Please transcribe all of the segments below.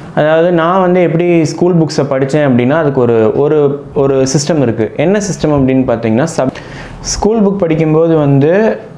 அதாவது நான் வந்து எப்படி ஸ்கூல் புக்ஸை படித்தேன் அப்படின்னா அதுக்கு ஒரு ஒரு ஒரு சிஸ்டம் இருக்குது என்ன சிஸ்டம் அப்படின்னு பார்த்தீங்கன்னா சப் ஸ்கூல் புக் படிக்கும்போது வந்து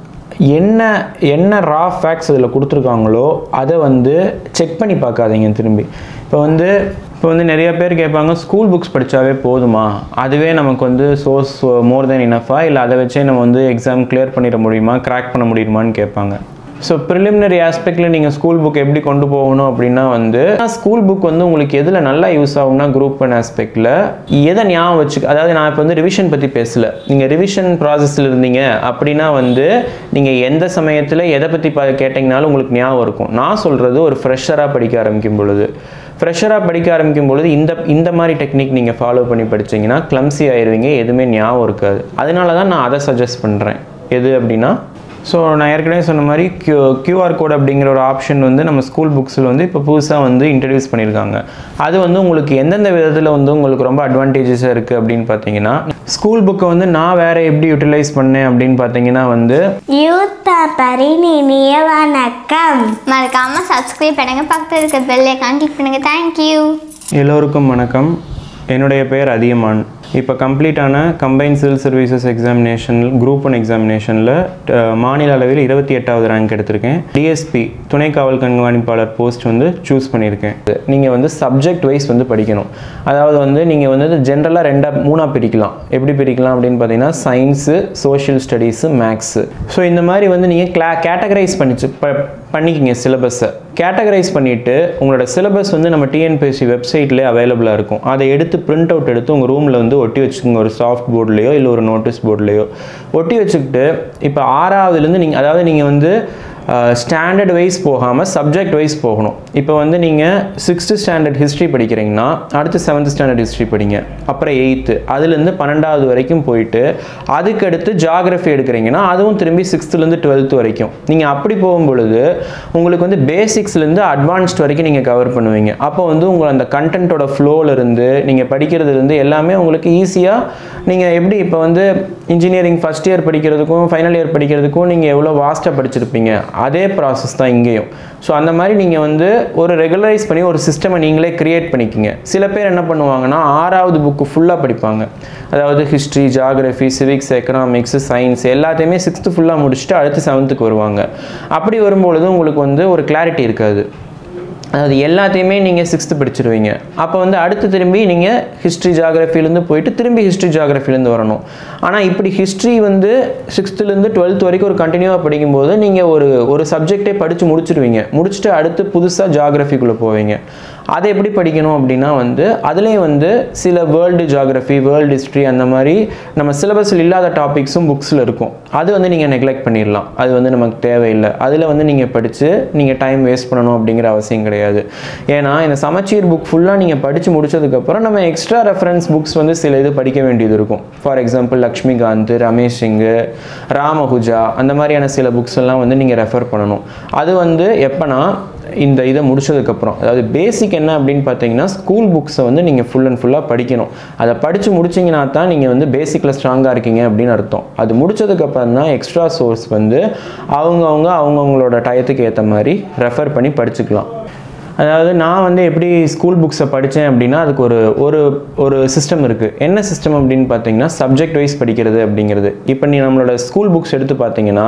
என்ன என்ன ரா ஃபேக்ட்ஸ் அதில் கொடுத்துருக்காங்களோ அதை வந்து செக் பண்ணி பார்க்காதீங்க திரும்பி இப்போ வந்து இப்போ வந்து நிறைய பேர் கேட்பாங்க ஸ்கூல் புக்ஸ் படித்தாவே போதுமா அதுவே நமக்கு வந்து சோர்ஸ் மோர் தென் இனஃபா இல்லை அதை வச்சே நம்ம வந்து எக்ஸாம் கிளியர் பண்ணிட முடியுமா கிராக் பண்ண முடியுமான்னு கேட்பாங்க ஸோ ப்ரிலிமினரி ஆஸ்பெக்டில் நீங்கள் ஸ்கூல் புக் எப்படி கொண்டு போகணும் அப்படின்னா வந்து ஸ்கூல் புக் வந்து உங்களுக்கு எதில் நல்லா யூஸ் ஆகும்னா குரூப் ஒன் ஆஸ்பெக்டில் எதை ஞாபகம் வச்சு அதாவது நான் இப்போ வந்து ரிவிஷன் பற்றி பேசல நீங்கள் ரிவிஷன் ப்ராசஸில் இருந்தீங்க அப்படின்னா வந்து நீங்கள் எந்த சமயத்தில் எதை பற்றி பா கேட்டிங்கனாலும் உங்களுக்கு ஞாபகம் இருக்கும் நான் சொல்கிறது ஒரு ஃப்ரெஷராக படிக்க ஆரம்பிக்கும் பொழுது ஃப்ரெஷராக படிக்க ஆரம்பிக்கும் பொழுது இந்த இந்த மாதிரி டெக்னிக் நீங்கள் ஃபாலோ பண்ணி படிச்சீங்கன்னா கிளம்சி ஆயிடுவீங்க எதுவுமே ஞாபகம் இருக்காது அதனால தான் நான் அதை சஜஸ்ட் பண்ணுறேன் எது அப்படின்னா ஸோ நான் ஏற்கனவே சொன்ன மாதிரி கியூ கியூஆர் கோட் அப்படிங்கிற ஒரு ஆப்ஷன் வந்து நம்ம ஸ்கூல் புக்ஸில் வந்து இப்போ புதுசாக வந்து இன்ட்ரடியூஸ் பண்ணியிருக்காங்க அது வந்து உங்களுக்கு எந்தெந்த விதத்தில் வந்து உங்களுக்கு ரொம்ப அட்வான்டேஜஸாக இருக்குது அப்படின்னு பார்த்தீங்கன்னா ஸ்கூல் புக்கை வந்து நான் வேறு எப்படி யூட்டிலைஸ் பண்ணேன் அப்படின்னு பார்த்தீங்கன்னா வந்து யூத் பரின் இனிய வணக்கம் மறக்காம சப்ஸ்கிரைப் பண்ணுங்க பக்கத்தில் இருக்க பெல் ஐக்கான் கிளிக் பண்ணுங்க தேங்க்யூ எல்லோருக்கும் வணக்கம் என்னுடைய பெயர் அதியமான் இப்போ கம்ப்ளீட்டான combine civil services examination group one எக்ஸாமினேஷனில் மாநில அளவில் இருபத்தி எட்டாவது ரேங்க் எடுத்திருக்கேன் டிஎஸ்பி துணை காவல் கண்காணிப்பாளர் போஸ்ட் வந்து சூஸ் பண்ணியிருக்கேன் நீங்கள் வந்து சப்ஜெக்ட் வைஸ் வந்து படிக்கணும் அதாவது வந்து நீங்கள் வந்து ஜென்ரலாக ரெண்டாக மூணாக பிரிக்கலாம் எப்படி பிரிக்கலாம் அப்படின்னு பார்த்தீங்கன்னா science social studies maths so இந்த மாதிரி வந்து நீங்கள் கிளா கேட்டகரைஸ் பண்ணிச்சு ப பண்ணிக்கிங்க சிலபஸை கேட்டகரைஸ் பண்ணிவிட்டு உங்களோட சிலபஸ் வந்து நம்ம டிஎன்பிஎஸ்சி வெப்சைட்லேயே அவைலபிளாக இருக்கும் அதை எடுத்து பிரிண்ட் அவுட் எடுத்து உங்கள் ரூமில் வந்து ஒட்டி வச்சுக்கோங்க ஒரு சாஃப்ட் போர்ட்லேயோ இல்லை ஒரு நோட்டீஸ் போர்ட்லேயோ ஒட்டி வச்சுக்கிட்டு இப்போ ஆறாவதுலேருந்து நீங்கள் அதாவது நீங்கள் வந்து ஸ்டாண்டர்ட் வைஸ் போகாமல் சப்ஜெக்ட் வைஸ் போகணும் இப்போ வந்து நீங்கள் சிக்ஸ்த்து ஸ்டாண்டர்ட் ஹிஸ்ட்ரி படிக்கிறீங்கன்னா அடுத்து செவன்த் ஸ்டாண்டர்ட் ஹிஸ்ட்ரி படிங்க அப்புறம் எயித்து அதுலேருந்து பன்னெண்டாவது வரைக்கும் போயிட்டு அதுக்கடுத்து ஜாகிரஃபி எடுக்கிறீங்கன்னா அதுவும் திரும்பி சிக்ஸ்த்துலேருந்து டுவெல்த் வரைக்கும் நீங்கள் அப்படி போகும் பொழுது உங்களுக்கு வந்து பேசிக்ஸ்லேருந்து அட்வான்ஸ்ட் வரைக்கும் நீங்கள் கவர் பண்ணுவீங்க அப்போ வந்து உங்கள் அந்த கண்டென்ட்டோட ஃப்ளோலேருந்து நீங்கள் படிக்கிறதுலேருந்து எல்லாமே உங்களுக்கு ஈஸியாக நீங்கள் எப்படி இப்போ வந்து இன்ஜினியரிங் ஃபஸ்ட் இயர் படிக்கிறதுக்கும் ஃபைனல் இயர் படிக்கிறதுக்கும் நீங்கள் எவ்வளோ வாஸ்ட்டாக படிச்சிருப்பீங்க அதே ப்ராசஸ் தான் இங்கேயும் ஸோ அந்த மாதிரி நீங்கள் வந்து ஒரு ரெகுலரைஸ் பண்ணி ஒரு சிஸ்டமை நீங்களே கிரியேட் பண்ணிக்கிங்க சில பேர் என்ன பண்ணுவாங்கன்னா ஆறாவது புக்கு ஃபுல்லாக படிப்பாங்க அதாவது history geography civics economics science எல்லாத்தையுமே சிக்ஸ்த்து ஃபுல்லாக முடிச்சுட்டு அடுத்து செவன்த்துக்கு வருவாங்க அப்படி வரும்பொழுது உங்களுக்கு வந்து ஒரு கிளாரிட்டி இருக்காது அதாவது எல்லாத்தையுமே நீங்கள் சிக்ஸ்த்து படிச்சிருவீங்க அப்போ வந்து அடுத்து திரும்பி நீங்கள் ஹிஸ்ட்ரி ஜாகிரஃபிலேருந்து போயிட்டு திரும்பி ஹிஸ்ட்ரி ஜாகிரஃபிலேருந்து வரணும் ஆனால் இப்படி ஹிஸ்ட்ரி வந்து சிக்ஸ்த்துலேருந்து டுவெல்த் வரைக்கும் ஒரு கண்டினியூவாக படிக்கும்போது நீங்கள் ஒரு ஒரு சப்ஜெக்டே படித்து முடிச்சிருவீங்க முடிச்சுட்டு அடுத்து புதுசாக ஜாகிரஃபிக்குள்ளே போவீங்க அதை எப்படி படிக்கணும் அப்படின்னா வந்து அதுலேயும் வந்து சில வேர்ல்டு ஜாகிரஃபி வேர்ல்டு ஹிஸ்ட்ரி அந்த மாதிரி நம்ம சிலபஸில் இல்லாத டாபிக்ஸும் புக்ஸில் இருக்கும் அது வந்து நீங்கள் நெக்லெக்ட் பண்ணிடலாம் அது வந்து நமக்கு தேவையில்லை அதில் வந்து நீங்கள் படித்து நீங்கள் டைம் வேஸ்ட் பண்ணணும் அப்படிங்கிற அவசியம் கிடையாது ஏன்னா இந்த சமச்சீர் புக் ஃபுல்லாக நீங்கள் படித்து முடிச்சதுக்கப்புறம் நம்ம எக்ஸ்ட்ரா ரெஃபரன்ஸ் புக்ஸ் வந்து சில இது படிக்க வேண்டியது இருக்கும் ஃபார் எக்ஸாம்பிள் லக்ஷ்மிகாந்த் ரமேஷ் சிங்கு ராமகுஜா அந்த மாதிரியான சில புக்ஸ் எல்லாம் வந்து நீங்கள் ரெஃபர் பண்ணணும் அது வந்து எப்போனா இந்த இதை முடிச்சதுக்கப்புறம் அதாவது பேசிக் என்ன அப்படின்னு பார்த்தீங்கன்னா ஸ்கூல் புக்ஸை வந்து நீங்கள் ஃபுல் அண்ட் ஃபுல்லாக படிக்கணும் அதை படித்து முடிச்சிங்கன்னா தான் நீங்கள் வந்து பேசிக்கில் ஸ்ட்ராங்காக இருக்கீங்க அப்படின்னு அர்த்தம் அது முடிச்சதுக்கப்புறம் தான் எக்ஸ்ட்ரா சோர்ஸ் வந்து அவங்கவுங்க அவங்கவுங்களோட டயத்துக்கு ஏற்ற மாதிரி ரெஃபர் பண்ணி படிச்சுக்கலாம் அதாவது நான் வந்து எப்படி ஸ்கூல் புக்ஸை படித்தேன் அப்படின்னா அதுக்கு ஒரு ஒரு ஒரு சிஸ்டம் இருக்குது என்ன சிஸ்டம் அப்படின்னு பார்த்தீங்கன்னா சப்ஜெக்ட் வைஸ் படிக்கிறது அப்படிங்கிறது இப்போ நீ நம்மளோட ஸ்கூல் புக்ஸ் எடுத்து பார்த்தீங்கன்னா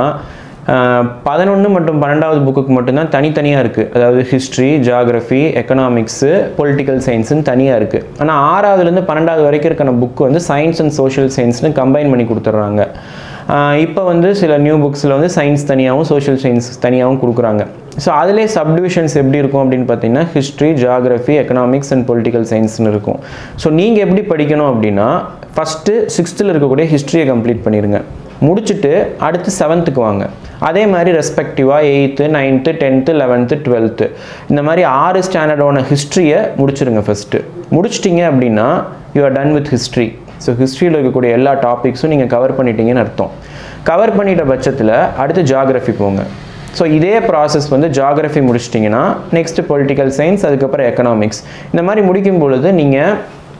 பதினொன்று மற்றும் பன்னெண்டாவது புக்குக்கு மட்டும்தான் தனித்தனியாக இருக்குது அதாவது ஹிஸ்ட்ரி ஜாகிரஃபி எக்கனாமிக்ஸு பொலிட்டிக்கல் சயின்ஸுன்னு தனியாக இருக்குது ஆனால் ஆறாவதுலேருந்து பன்னெண்டாவது வரைக்கும் இருக்கிற புக்கு வந்து சயின்ஸ் அண்ட் சோஷியல் சயின்ஸ்னு கம்பைன் பண்ணி கொடுத்துட்றாங்க இப்போ வந்து சில நியூ புக்ஸில் வந்து சயின்ஸ் தனியாகவும் சோஷியல் சயின்ஸ் தனியாகவும் கொடுக்குறாங்க ஸோ அதிலே சப்டிவிஷன்ஸ் எப்படி இருக்கும் அப்படின்னு பார்த்தீங்கன்னா history geography economics and political சயின்ஸ்னு இருக்கும் ஸோ நீங்கள் எப்படி படிக்கணும் அப்படின்னா ஃபஸ்ட்டு சிக்ஸ்த்தில் இருக்கக்கூடிய ஹிஸ்ட்ரியை கம்ப்ளீட் பண்ணிடுங்க முடிச்சுட்டு அடுத்து செவன்த்துக்கு வாங்க அதே மாதிரி ரெஸ்பெக்டிவாக eighth ninth tenth eleventh twelfth இந்த மாதிரி ஆறு ஸ்டாண்டர்டோட ஹிஸ்ட்ரியை முடிச்சிருங்க ஃபஸ்ட்டு முடிச்சிட்டிங்க அப்படின்னா you are done with history so ஹிஸ்ட்ரியில் இருக்கக்கூடிய எல்லா டாபிக்ஸும் நீங்கள் கவர் பண்ணிட்டீங்கன்னு அர்த்தம் கவர் பண்ணிட்ட பட்சத்தில் அடுத்து ஜாகிரஃபி போங்க ஸோ இதே ப்ராசஸ் வந்து ஜாகிரஃபி முடிச்சிட்டிங்கன்னா நெக்ஸ்ட் பொலிட்டிக்கல் சயின்ஸ் அதுக்கப்புறம் எக்கனாமிக்ஸ் இந்த மாதிரி முடிக்கும் பொழுது நீங்கள்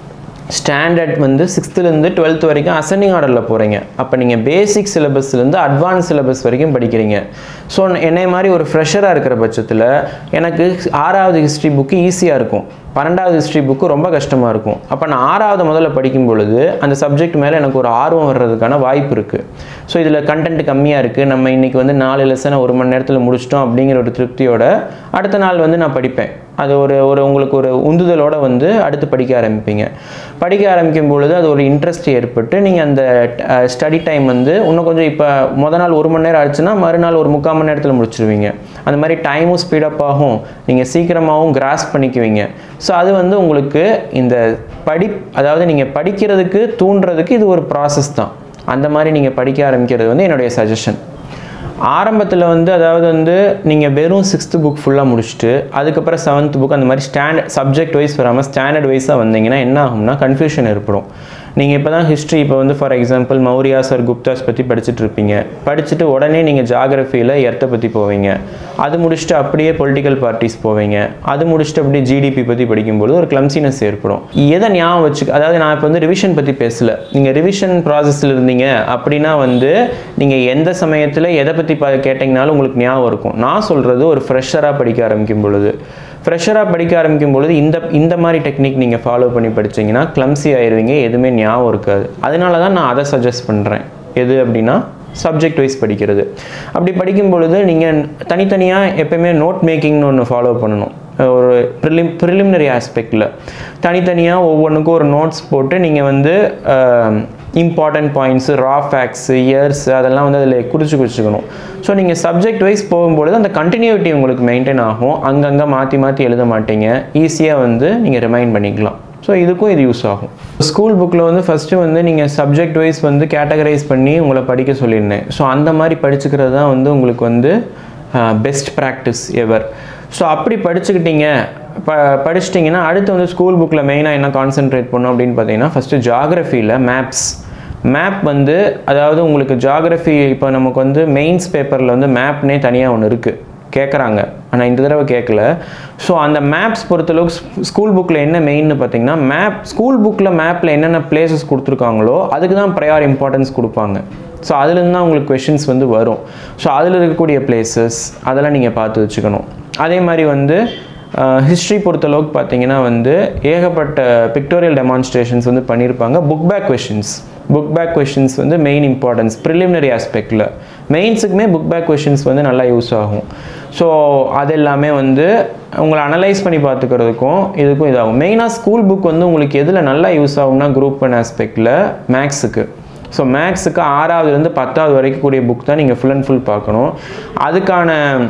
ஸ்டாண்டர்ட் வந்து சிக்ஸ்த்துலேருந்து டுவெல்த் வரைக்கும் அசெண்டிங் ஆர்டரில் போகிறீங்க அப்போ நீங்கள் பேசிக் சிலபஸ்லேருந்து அட்வான்ஸ் சிலபஸ் வரைக்கும் படிக்கிறீங்க ஸோ என்னை மாதிரி ஒரு ஃப்ரெஷராக இருக்கிற பட்சத்தில் எனக்கு ஆறாவது ஹிஸ்ட்ரி புக்கு ஈஸியாக இருக்கும் பன்னெண்டாவது ஹிஸ்ட்ரி புக்கு ரொம்ப கஷ்டமாக இருக்கும் அப்போ நான் ஆறாவது முதல்ல படிக்கும் பொழுது அந்த சப்ஜெக்ட் மேலே எனக்கு ஒரு ஆர்வம் வர்றதுக்கான வாய்ப்பு இருக்குது ஸோ இதில் கண்டென்ட் கம்மியாக இருக்குது நம்ம இன்றைக்கி வந்து நாலு லெசனை ஒரு மணி நேரத்தில் முடிச்சிட்டோம் அப்படிங்கிற ஒரு திருப்தியோட அடுத்த நாள் வந்து நான் படிப்பேன் அது ஒரு ஒரு உங்களுக்கு ஒரு உந்துதலோட வந்து அடுத்து படிக்க ஆரம்பிப்பீங்க படிக்க ஆரம்பிக்கும் பொழுது அது ஒரு இன்ட்ரெஸ்ட் ஏற்பட்டு நீங்கள் அந்த ஸ்டடி டைம் வந்து இன்னும் கொஞ்சம் இப்போ முத நாள் ஒரு மணி நேரம் ஆச்சுன்னா மறுநாள் ஒரு முக்கால் மணி நேரத்தில் முடிச்சிருவீங்க அந்த மாதிரி டைமும் ஸ்பீடப் ஆகும் நீங்கள் சீக்கிரமாகவும் கிராஸ் பண்ணிக்குவீங்க ஸோ அது வந்து உங்களுக்கு இந்த படி அதாவது நீங்கள் படிக்கிறதுக்கு தூண்டுறதுக்கு இது ஒரு ப்ராசஸ் தான் அந்த மாதிரி நீங்கள் படிக்க ஆரம்பிக்கிறது வந்து என்னுடைய சஜஷன் ஆரம்பத்தில் வந்து அதாவது வந்து நீங்கள் வெறும் சிக்ஸ்த்து புக் ஃபுல்லாக முடிச்சுட்டு அதுக்கப்புறம் செவன்த் புக் அந்த மாதிரி ஸ்டாண்டர்ட் சப்ஜெக்ட் வைஸ் வராமல் ஸ்டாண்டர்ட் வைஸாக வந்தீங்கன்னா என்ன ஆகும்னா கன்ஃபியூஷன் ஏற்படும் நீங்கள் இப்போ தான் ஹிஸ்ட்ரி இப்போ வந்து for example Mauryas or Guptas பற்றி படிச்சுட்டு இருப்பீங்க படிச்சுட்டு உடனே நீங்கள் ஜாகிரஃபியில் எர்த்தை பற்றி போவீங்க அது முடிச்சுட்டு அப்படியே பொலிட்டிக்கல் பார்ட்டிஸ் போவீங்க அது முடிச்சுட்டு அப்படியே ஜிடிபி பற்றி படிக்கும்போது ஒரு கிளம்சினஸ் ஏற்படும் எதை ஞாபகம் வச்சு அதாவது நான் இப்போ வந்து ரிவிஷன் பற்றி பேசல நீங்கள் ரிவிஷன் ப்ராசஸில் இருந்தீங்க அப்படின்னா வந்து நீங்கள் எந்த சமயத்தில் எதை பற்றி ப கேட்டிங்கனாலும் உங்களுக்கு ஞாபகம் இருக்கும் நான் சொல்கிறது ஒரு ஃப்ரெஷராக படிக்க ஆரம்பிக்கும் பொழுது ஃப்ரெஷராக படிக்க ஆரம்பிக்கும் பொழுது இந்த இந்த மாதிரி டெக்னிக் நீங்கள் ஃபாலோ பண்ணி படிச்சீங்கன்னா கிளம்சி ஆயிருவீங்க எதுவுமே ஞாபகம் இருக்காது அதனால தான் நான் அதை சஜஸ்ட் பண்ணுறேன் எது அப்படின்னா சப்ஜெக்ட் வைஸ் படிக்கிறது அப்படி படிக்கும் பொழுது நீங்கள் தனித்தனியாக எப்பயுமே நோட் மேக்கிங்னு ஒன்று ஃபாலோ பண்ணணும் ஒரு ப்ரிலிம் ப்ரிலிமினரி ஆஸ்பெக்டில் தனித்தனியாக ஒவ்வொன்றுக்கும் ஒரு நோட்ஸ் போட்டு நீங்கள் வந்து important points raw facts years அதெல்லாம் வந்து அதில் குறித்து குறிச்சிக்கணும் ஸோ நீங்கள் சப்ஜெக்ட் வைஸ் போகும்பொழுது அந்த கண்டினியூட்டி உங்களுக்கு மெயின்டைன் ஆகும் அங்கங்கே மாற்றி மாற்றி எழுத மாட்டீங்க ஈஸியாக வந்து நீங்கள் ரிமைண்ட் பண்ணிக்கலாம் ஸோ இதுக்கும் இது யூஸ் ஆகும் ஸ்கூல் புக்கில் வந்து ஃபஸ்ட்டு வந்து நீங்கள் சப்ஜெக்ட் வைஸ் வந்து கேட்டகரைஸ் பண்ணி உங்களை படிக்க சொல்லியிருந்தேன் ஸோ அந்த மாதிரி படிச்சுக்கிறது தான் வந்து உங்களுக்கு வந்து பெஸ்ட் ப்ராக்டிஸ் எவர் ஸோ அப்படி படிச்சுக்கிட்டீங்க ப படிச்சிட்டிங்கன்னா அடுத்து வந்து ஸ்கூல் புக்கில் மெயினாக என்ன கான்சென்ட்ரேட் பண்ணும் அப்படின்னு பார்த்தீங்கன்னா ஃபஸ்ட்டு ஜாகிரஃபியில் மேப்ஸ் மேப் வந்து அதாவது உங்களுக்கு ஜாகிரஃபி இப்போ நமக்கு வந்து மெயின்ஸ் பேப்பரில் வந்து மேப்னே தனியாக ஒன்று இருக்குது கேட்குறாங்க ஆனால் இந்த தடவை கேட்கல ஸோ அந்த மேப்ஸ் பொறுத்தளவுக்கு ஸ்கூல் புக்கில் என்ன மெயின்னு பார்த்தீங்கன்னா மேப் ஸ்கூல் புக்கில் மேப்பில் என்னென்ன பிளேசஸ் கொடுத்துருக்காங்களோ அதுக்கு தான் ப்ரையார் இம்பார்ட்டன்ஸ் கொடுப்பாங்க ஸோ அதுலேருந்து தான் உங்களுக்கு கொஷின்ஸ் வந்து வரும் ஸோ அதில் இருக்கக்கூடிய பிளேசஸ் அதெல்லாம் நீங்கள் பார்த்து வச்சுக்கணும் அதே மாதிரி வந்து ஹிஸ்ட்ரி பொறுத்தளவுக்கு பார்த்தீங்கன்னா வந்து ஏகப்பட்ட பிக்டோரியல் டெமான்ஸ்ட்ரேஷன்ஸ் வந்து பண்ணியிருப்பாங்க book back questions book back questions வந்து மெயின் இம்பார்ட்டன்ஸ் ப்ரிலிமினரி ஆஸ்பெக்டில் மெயின்ஸுக்குமே புக் பேக் கொஷின்ஸ் வந்து நல்லா யூஸ் ஆகும் ஸோ அது எல்லாமே வந்து உங்களை அனலைஸ் பண்ணி பார்த்துக்கிறதுக்கும் இதுக்கும் இதாகும் மெயினாக ஸ்கூல் புக் வந்து உங்களுக்கு எதில் நல்லா யூஸ் ஆகும்னா குரூப் ஒன் ஆஸ்பெக்டில் மேக்ஸுக்கு ஸோ மேக்ஸுக்கு ஆறாவதுலேருந்து பத்தாவது வரைக்கும் கூடிய புக் தான் நீங்கள் ஃபுல் அண்ட் ஃபுல் பார்க்கணும் அதுக்கான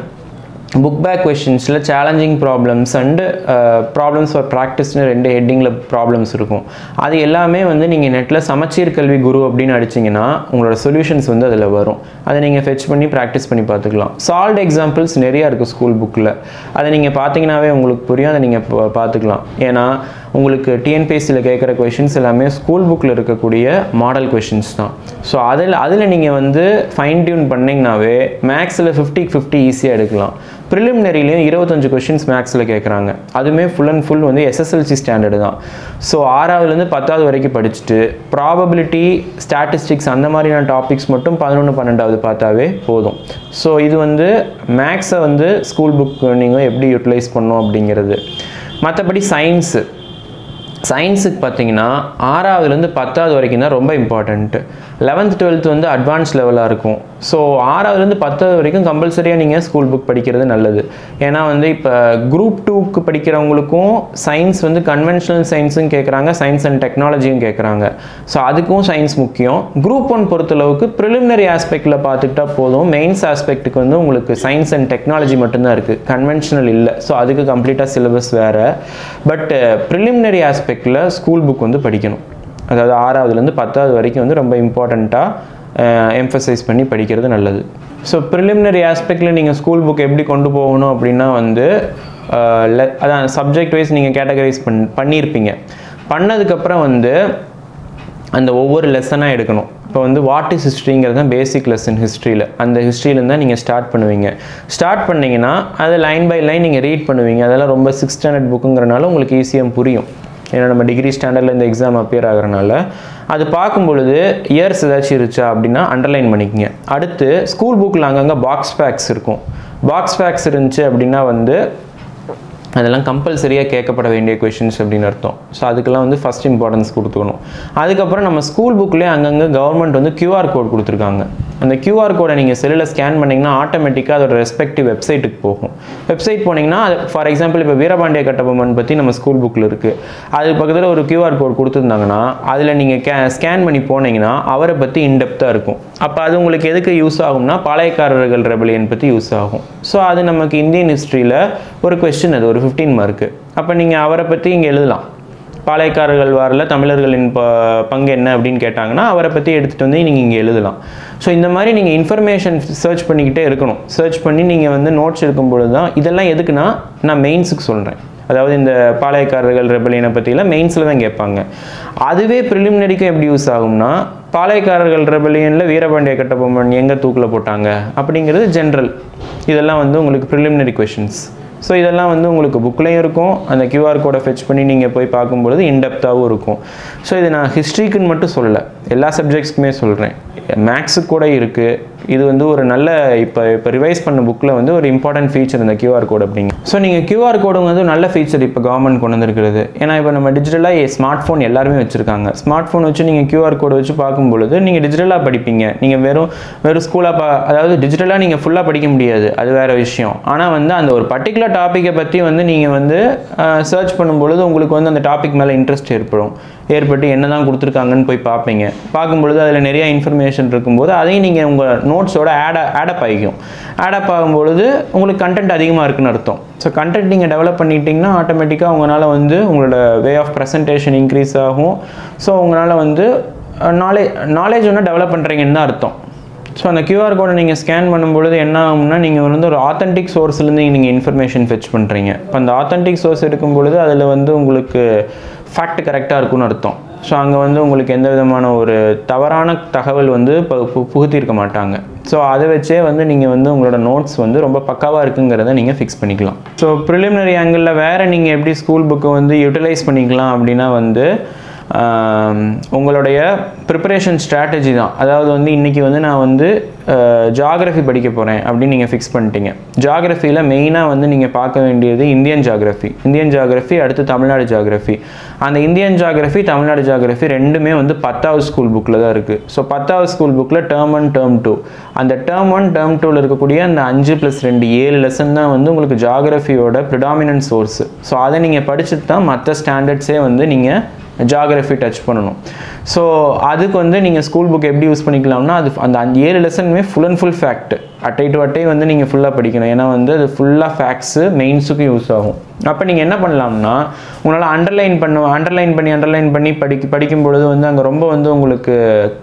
புக் பேக் கொஷின்ஸில் challenging problems and problems for ப்ராக்டிஸ்னு ரெண்டு ஹெட்டிங்கில் ப்ராப்ளம்ஸ் இருக்கும் அது எல்லாமே வந்து நீங்கள் நெட்டில் சமச்சீர் கல்வி குரு அப்படின்னு அடிச்சிங்கன்னா உங்களோட சொல்யூஷன்ஸ் வந்து அதில் வரும் அதை நீங்கள் ஃபெச் பண்ணி ப்ராக்டிஸ் பண்ணி பார்த்துக்கலாம் சால்ட் எக்ஸாம்பிள்ஸ் நிறையா இருக்குது ஸ்கூல் புக்கில் அதை நீங்கள் பார்த்தீங்கன்னாவே உங்களுக்கு புரியும் அதை நீங்கள் பா- பார்த்துக்கலாம் ஏன்னா உங்களுக்கு டிஎன்பிஎஸ்சியில் கேட்குற கொஷின்ஸ் எல்லாமே ஸ்கூல் புக்கில் இருக்கக்கூடிய மாடல் கொஷின்ஸ் தான் ஸோ அதில் அதில் நீங்கள் வந்து ஃபைன் டியூன் பண்ணிங்கனாவே மேக்ஸில் ஃபிஃப்டிக்கு ஃபிஃப்டி ஈஸியாக எடுக்கலாம் ப்ரிலிமினரிலையும் இருபத்தஞ்சு கொஷின்ஸ் மேக்ஸில் கேட்குறாங்க அதுவுமே ஃபுல் அண்ட் ஃபுல் வந்து எஸ்எஸ்எல்சி ஸ்டாண்டர்டு தான் ஸோ ஆறாவதுலேருந்து பத்தாவது வரைக்கும் படிச்சுட்டு ப்ராபபிலிட்டி ஸ்டாட்டிஸ்டிக்ஸ் அந்த மாதிரியான டாபிக்ஸ் மட்டும் பதினொன்று பன்னெண்டாவது பார்த்தாவே போதும் ஸோ இது வந்து மேக்ஸை வந்து ஸ்கூல் புக் நீங்கள் எப்படி யூட்டிலைஸ் பண்ணணும் அப்படிங்கிறது மற்றபடி சயின்ஸு சயின்ஸுக்கு பார்த்தீங்கன்னா ஆறாவதுலேருந்து பத்தாவது வரைக்கும் தான் ரொம்ப இம்பார்ட்டண்ட்டு லெவன்த் டுவெல்த் வந்து அட்வான்ஸ் லெவலாக இருக்கும் ஸோ ஆறாவதுலேருந்து பத்தாவது வரைக்கும் கம்பல்சரியாக நீங்கள் ஸ்கூல் புக் படிக்கிறது நல்லது ஏன்னா வந்து இப்போ குரூப் டூக்கு படிக்கிறவங்களுக்கும் சயின்ஸ் வந்து கன்வென்ஷனல் சயின்ஸும் கேட்குறாங்க சயின்ஸ் அண்ட் டெக்னாலஜியும் கேட்குறாங்க ஸோ அதுக்கும் சயின்ஸ் முக்கியம் குரூப் ஒன் பொறுத்தளவுக்கு ப்ரிலிமினரி ஆஸ்பெக்டில் பார்த்துக்கிட்டா போதும் மெயின்ஸ் ஆஸ்பெக்ட்டுக்கு வந்து உங்களுக்கு சயின்ஸ் அண்ட் டெக்னாலஜி மட்டும்தான் இருக்குது கன்வென்ஷனல் இல்லை ஸோ அதுக்கு கம்ப்ளீட்டாக சிலபஸ் வேறு பட் ப்ரிலிமினரி ஆஸ்பெக்டில் ஸ்கூல் புக் வந்து படிக்கணும் அதாவது ஆறாவதுலேருந்து பத்தாவது வரைக்கும் வந்து ரொம்ப இம்பார்ட்டண்ட்டாக எம்ஃபசைஸ் பண்ணி படிக்கிறது நல்லது ஸோ ப்ரிலிமினரி ஆஸ்பெக்டில் நீங்கள் ஸ்கூல் புக் எப்படி கொண்டு போகணும் அப்படின்னா வந்து அஹ், le- அதான் சப்ஜெக்ட் வைஸ் நீங்கள் கேட்டகரைஸ் பண் பண்ணியிருப்பீங்க பண்ணதுக்கப்புறம் வந்து அந்த ஒவ்வொரு லெசனாக எடுக்கணும் இப்போ வந்து வாட் இஸ் ஹிஸ்ட்ரிங்கிறது தான் பேசிக் லெசன் ஹிஸ்ட்ரியில் அந்த ஹிஸ்ட்ரியிலேருந்து தான் நீங்கள் ஸ்டார்ட் பண்ணுவீங்க ஸ்டார்ட் பண்ணீங்கன்னா அது லைன் பை லைன் நீங்கள் ரீட் பண்ணுவீங்க அதெல்லாம் ரொம்ப சிக்ஸ் ஸ்டாண்டர்ட் புக்குங்கிறனால உங்களுக்கு ஈஸியாக புரியும் ஏன்னா நம்ம டிகிரி ஸ்டாண்டர்டில் இந்த எக்ஸாம் அப்பியர் ஆகிறனால அது பார்க்கும் பொழுது இயர்ஸ் ஏதாச்சும் இருச்சா அப்படின்னா அண்டர்லைன் பண்ணிக்கங்க அடுத்து ஸ்கூல் புக்கில் அங்கங்கே பாக்ஸ் பேக்ஸ் இருக்கும் பாக்ஸ் பேக்ஸ் இருந்துச்சு அப்படின்னா வந்து அதெல்லாம் கம்பல்சரியாக கேட்கப்பட வேண்டிய கொஷின்ஸ் அப்படின்னு அர்த்தம் ஸோ அதுக்கெல்லாம் வந்து ஃபஸ்ட் இம்பார்ட்டன்ஸ் கொடுத்துக்கணும் அதுக்கப்புறம் நம்ம ஸ்கூல் புக்லேயே அங்கங்கே கவர்மெண்ட் வந்து QR கோட் கொடுத்துருக்காங்க அந்த QR கோடை நீங்கள் செல்லில் ஸ்கேன் பண்ணிங்கன்னா ஆட்டோமேட்டிக்காக அதோட ரெஸ்பெக்டிவ் வெப்சைட்டுக்கு போகும் வெப்சைட் போனீங்கன்னா அது ஃபார் எக்ஸாம்பிள் இப்போ வீரபாண்டிய கட்டபொம்மன் பற்றி நம்ம ஸ்கூல் புக்கில் இருக்குது அது பக்கத்தில் ஒரு QR கோட் கொடுத்துருந்தாங்கன்னா அதில் நீங்கள் கே ஸ்கேன் பண்ணி போனீங்கன்னா அவரை பற்றி இன்டெப்த்தாக இருக்கும் அப்போ அது உங்களுக்கு எதுக்கு யூஸ் ஆகும்னா பாளையக்காரர்கள் ரெபலியன் பற்றி யூஸ் ஆகும் ஸோ அது நமக்கு இந்தியன் ஹிஸ்ட்ரியில் ஒரு கொஸ்டின் அது ஒரு ஃபிஃப்டீன் மார்க்கு அப்போ நீங்கள் அவரை பற்றி இங்கே எழுதலாம் பாளையக்காரர்கள் வாரில் தமிழர்களின் ப பங்கு என்ன அப்படின்னு கேட்டாங்கன்னா அவரை பற்றி எடுத்துகிட்டு வந்து நீங்கள் இங்கே எழுதலாம் ஸோ இந்த மாதிரி நீங்கள் இன்ஃபர்மேஷன் சர்ச் பண்ணிக்கிட்டே இருக்கணும் சர்ச் பண்ணி நீங்கள் வந்து நோட்ஸ் எடுக்கும் பொழுது தான் இதெல்லாம் எதுக்குன்னா நான் மெயின்ஸுக்கு சொல்கிறேன் அதாவது இந்த பாளையக்காரர்கள் ரெபலியனை பற்றிலாம் மெயின்ஸில் தான் கேட்பாங்க அதுவே ப்ரிலிமினரிக்கும் எப்படி யூஸ் ஆகும்னா பாளையக்காரர்கள் ரெபலியனில் வீரபாண்டிய கட்டபொம்மன் எங்கே தூக்கில் போட்டாங்க அப்படிங்கிறது ஜென்ரல் இதெல்லாம் வந்து உங்களுக்கு ப்ரிலிமினரி கொஷின்ஸ் ஸோ இதெல்லாம் வந்து உங்களுக்கு புக்லேயும் இருக்கும் அந்த QR கோடை ஃபெச் பண்ணி நீங்கள் போய் பார்க்கும்பொழுது இன்டெப்த்தாகவும் இருக்கும் ஸோ இது நான் ஹிஸ்ட்ரிக்குன்னு மட்டும் சொல்லலை எல்லா சப்ஜெக்ட்ஸ்க்குமே சொல்கிறேன் மேக்ஸுக்கு கூட இருக்குது இது வந்து ஒரு நல்ல இப்போ இப்போ ரிவைஸ் பண்ண புக்கில் வந்து ஒரு இம்பார்ட்டன்ட் ஃபீச்சர் இந்த QR கோட் அப்படிங்க ஸோ நீங்கள் QR கோடுங்க வந்து நல்ல ஃபீச்சர் இப்போ கவர்மெண்ட் கொண்டு வந்திருக்கிறது ஏன்னா இப்போ நம்ம டிஜிட்டலாக ஸ்மார்ட் ஃபோன் எல்லாருமே வச்சுருக்காங்க ஸ்மார்ட் ஃபோன் வச்சு நீங்கள் QR கோடு வச்சு பார்க்கும்பொழுது நீங்கள் டிஜிட்டலாக படிப்பீங்க நீங்கள் வெறும் வெறும் ஸ்கூலாக பா அதாவது டிஜிட்டலாக நீங்கள் ஃபுல்லாக படிக்க முடியாது அது வேறு விஷயம் ஆனால் வந்து அந்த ஒரு பர்டிகுலர் டாப்பிக்கை பற்றி வந்து நீங்கள் வந்து சர்ச் பண்ணும்பொழுது உங்களுக்கு வந்து அந்த டாபிக் மேலே இன்ட்ரெஸ்ட் ஏற்படும் ஏற்பட்டு என்ன தான் கொடுத்துருக்காங்கன்னு போய் பார்ப்பீங்க பார்க்கும்பொழுது அதில் நிறைய இன்ஃபர்மேஷன் இருக்கும்போது அதையும் நீங்கள் உங்கள் நோட்ஸோட ஆட் ஆடப் ஆகிக்கும் ஆடப் ஆகும்பொழுது உங்களுக்கு கண்டென்ட் அதிகமாக இருக்குன்னு அர்த்தம் ஸோ கண்டென்ட் நீங்கள் டெவலப் பண்ணிட்டீங்கன்னா ஆட்டோமேட்டிக்காக உங்களால் வந்து உங்களோட வே ஆஃப் ப்ரெசன்டேஷன் இன்க்ரீஸ் ஆகும் ஸோ உங்களால் வந்து நாலேஜ் நாலேஜ் ஒன்று டெவலப் பண்ணுறீங்கன்னு தான் அர்த்தம் ஸோ அந்த கியூஆர் கோடை நீங்கள் ஸ்கேன் பண்ணும்பொழுது என்ன ஆகும்னா நீங்கள் வந்து ஒரு ஆத்தென்டிக் சோர்ஸ்லேருந்து நீங்கள் இன்ஃபர்மேஷன் ஃபெச் பண்ணுறீங்க இப்போ அந்த ஆத்தென்டிக் சோர்ஸ் எடுக்கும் பொழுது அதில் வந்து உங்களுக்கு ஃபேக்ட் கரெக்டாக இருக்கும்னு அர்த்தம் ஸோ அங்கே வந்து உங்களுக்கு எந்த விதமான ஒரு தவறான தகவல் வந்து பு பு- புகுத்தியிருக்க மாட்டாங்க ஸோ அதை வச்சே வந்து நீங்கள் வந்து உங்களோட நோட்ஸ் வந்து ரொம்ப பக்காவாக இருக்குங்கிறத நீங்கள் ஃபிக்ஸ் பண்ணிக்கலாம் ஸோ ப்ரிலிமினரி ஆங்கிளில் வேறு நீங்கள் எப்படி ஸ்கூல் புக்கை வந்து யூட்டிலைஸ் பண்ணிக்கலாம் அப்படின்னா வந்து ஆம், உங்களுடைய ப்ரிப்பரேஷன் ஸ்ட்ராட்டஜி தான் அதாவது வந்து இன்றைக்கி வந்து நான் வந்து ஜாகிரஃபி படிக்க போகிறேன் அப்படின்னு நீங்கள் ஃபிக்ஸ் பண்ணிட்டீங்க ஜாகிரஃபியில் மெயினாக வந்து நீங்கள் பார்க்க வேண்டியது இந்தியன் ஜாகிரஃபி இந்தியன் ஜாகிரஃபி அடுத்து தமிழ்நாடு ஜாகிரஃபி அந்த இந்தியன் ஜாகிரஃபி தமிழ்நாடு ஜாகிரஃபி ரெண்டுமே வந்து பத்தாவது ஸ்கூல் புக்கில் தான் இருக்குது ஸோ பத்தாவது ஸ்கூல் புக்கில் டேர்ம் ஒன் டேர்ம் டூ அந்த டேர்ம் ஒன் டேர்ம் டூவில் இருக்கக்கூடிய அந்த அஞ்சு ப்ளஸ் ரெண்டு ஏழு லெசன் தான் வந்து உங்களுக்கு ஜாகிரஃபியோட ப்ரிடாமினன்ட் சோர்ஸ் ஸோ அதை நீங்கள் படிச்சுட்டு தான் மற்ற ஸ்டாண்டர்ட்ஸே வந்து நீங்கள் ஜாகிரஃபி டச் பண்ணணும் ஸோ அதுக்கு வந்து நீங்கள் ஸ்கூல் புக் எப்படி யூஸ் பண்ணிக்கலாம்னா அது அந்த அஞ்சு ஏழு லெசனுமே ஃபுல் அண்ட் ஃபுல் ஃபேக்ட் அட்டை டு அட்டை வந்து நீங்கள் ஃபுல்லாக படிக்கணும் ஏன்னா வந்து அது ஃபுல்லாக ஃபேக்ட்ஸு மெயின்ஸுக்கும் யூஸ் ஆகும் அப்போ நீங்கள் என்ன பண்ணலாம்னா உங்களால் அண்டர்லைன் பண்ண அண்டர்லைன் பண்ணி அண்டர்லைன் பண்ணி படிக்க படிக்கும் பொழுது வந்து அங்கே ரொம்ப வந்து உங்களுக்கு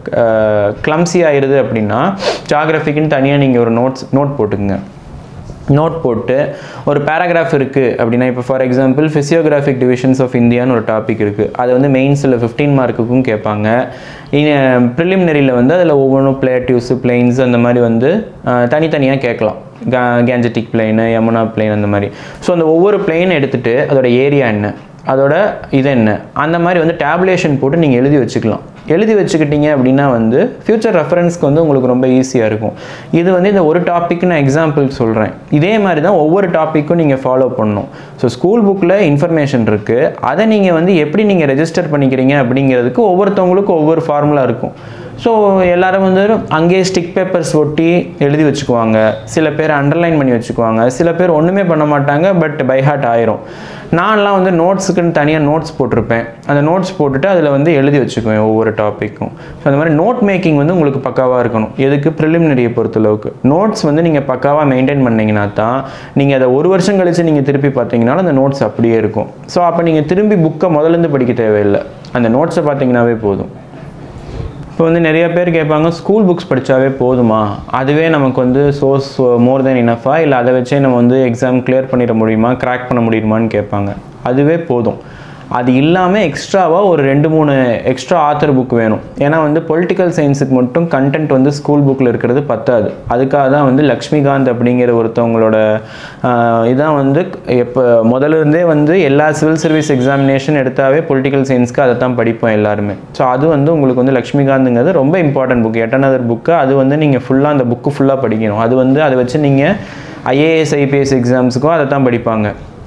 கிளம்ஸி ஆயிடுது அப்படின்னா ஜாகிரஃபிக்குன்னு தனியாக நீங்கள் ஒரு நோட்ஸ் நோட் போட்டுக்குங்க நோட் போட்டு ஒரு பேராகிராஃப் இருக்குது அப்படின்னா இப்போ for example physiographic divisions of இந்தியான்னு ஒரு டாபிக் இருக்குது அது வந்து மெயின்ஸில் ஃபிஃப்டீன் மார்க்குக்கும் கேட்பாங்க ப்ரிலிமினரியில் வந்து அதில் ஒவ்வொன்றும் பிளேட்டிவ்ஸு பிளெயின்ஸ் அந்த மாதிரி வந்து அஹ், தனித்தனியாக கேட்கலாம் கா கேஞ்சட்டிக் பிளெயின் யமுனா பிளெயின் அந்த மாதிரி ஸோ அந்த ஒவ்வொரு பிளெயின் எடுத்துகிட்டு அதோட ஏரியா என்ன அதோட இது என்ன அந்த மாதிரி வந்து டேப்லேஷன் போட்டு நீங்கள் எழுதி வச்சுக்கலாம் எழுதி வச்சுக்கிட்டீங்க அப்படின்னா வந்து ஃப்யூச்சர் ரெஃபரன்ஸ்க்கு வந்து உங்களுக்கு ரொம்ப ஈஸியாக இருக்கும் இது வந்து இந்த ஒரு டாபிக் நான் எக்ஸாம்பிள் சொல்கிறேன் இதே மாதிரி தான் ஒவ்வொரு டாப்பிக்கும் நீங்கள் ஃபாலோ பண்ணணும் ஸோ ஸ்கூல் புக்கில் இன்ஃபர்மேஷன் இருக்குது அதை நீங்கள் வந்து எப்படி நீங்கள் ரெஜிஸ்டர் பண்ணிக்கிறீங்க அப்படிங்கிறதுக்கு ஒவ்வொருத்தவங்களுக்கும் ஒவ்வொரு ஃபார்முலா இருக்கும் ஸோ எல்லாரும் வந்து அங்கேயே ஸ்டிக் பேப்பர்ஸ் ஒட்டி எழுதி வச்சுக்குவாங்க சில பேர் அண்டர்லைன் பண்ணி வச்சுக்குவாங்க சில பேர் ஒன்றுமே பண்ண மாட்டாங்க பட் பை ஹார்ட் ஆயிரும் நான்லாம் வந்து நோட்ஸுக்குன்னு தனியாக நோட்ஸ் போட்டிருப்பேன் அந்த நோட்ஸ் போட்டுட்டு அதில் வந்து எழுதி வச்சுக்குவேன் ஒவ்வொரு டாப்பிக்கும் ஸோ அந்த மாதிரி நோட் மேக்கிங் வந்து உங்களுக்கு பக்காவாக இருக்கணும் எதுக்கு ப்ரிலிமினரியை பொறுத்தளவுக்கு நோட்ஸ் வந்து நீங்கள் பக்காவாக மெயின்டைன் பண்ணீங்கன்னா தான் நீங்கள் அதை ஒரு வருஷம் கழித்து நீங்கள் திருப்பி பார்த்தீங்கனாலும் அந்த நோட்ஸ் அப்படியே இருக்கும் ஸோ அப்போ நீங்கள் திரும்பி புக்கை முதலேருந்து படிக்க தேவையில்லை அந்த நோட்ஸை பார்த்தீங்கன்னாவே போதும் இப்போ வந்து நிறைய பேர் கேட்பாங்க ஸ்கூல் புக்ஸ் படித்தாவே போதுமா அதுவே நமக்கு வந்து சோர்ஸ் மோர் தென் இனஃபா இல்லை அதை வச்சே நம்ம வந்து எக்ஸாம் கிளியர் பண்ணிட முடியுமா கிராக் பண்ண முடியுமான்னு கேட்பாங்க அதுவே போதும் அது இல்லாமல் எக்ஸ்ட்ராவாக ஒரு ரெண்டு மூணு எக்ஸ்ட்ரா ஆத்தர் புக் வேணும் ஏன்னா வந்து பொலிட்டிக்கல் சயின்ஸுக்கு மட்டும் கண்டென்ட் வந்து ஸ்கூல் புக்கில் இருக்கிறது பத்தாது அதுக்காக தான் வந்து லக்ஷ்மிகாந்த் அப்படிங்கிற ஒருத்தவங்களோட ஆஹ், இதான் வந்து எப்போ முதல்ல இருந்தே வந்து எல்லா சிவில் சர்வீஸ் எக்ஸாமினேஷன் எடுத்தாவே பொலிட்டிக்கல் சயின்ஸ்க்கு அதை தான் படிப்போம் எல்லாருமே ஸோ அது வந்து உங்களுக்கு வந்து லக்ஷ்மிகாந்துங்கிறது ரொம்ப இம்பார்ட்டன்ட் புக் எட்டனதர் புக்கு அது வந்து நீங்கள் ஃபுல்லாக அந்த புக்கு ஃபுல்லாக படிக்கணும் அது வந்து அதை வச்சு நீங்கள் ஐஏஎஸ் ஐபிஎஸ் எக்ஸாம்ஸுக்கும் அதை தான் படிப்பாங்க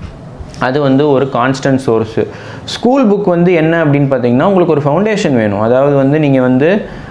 அது வந்து ஒரு கான்ஸ்டன்ட் சோர்ஸு ஸ்கூல் புக் வந்து என்ன அப்படின்னு பார்த்தீங்கன்னா உங்களுக்கு ஒரு ஃபவுண்டேஷன் வேணும் அதாவது வந்து நீங்கள் வந்து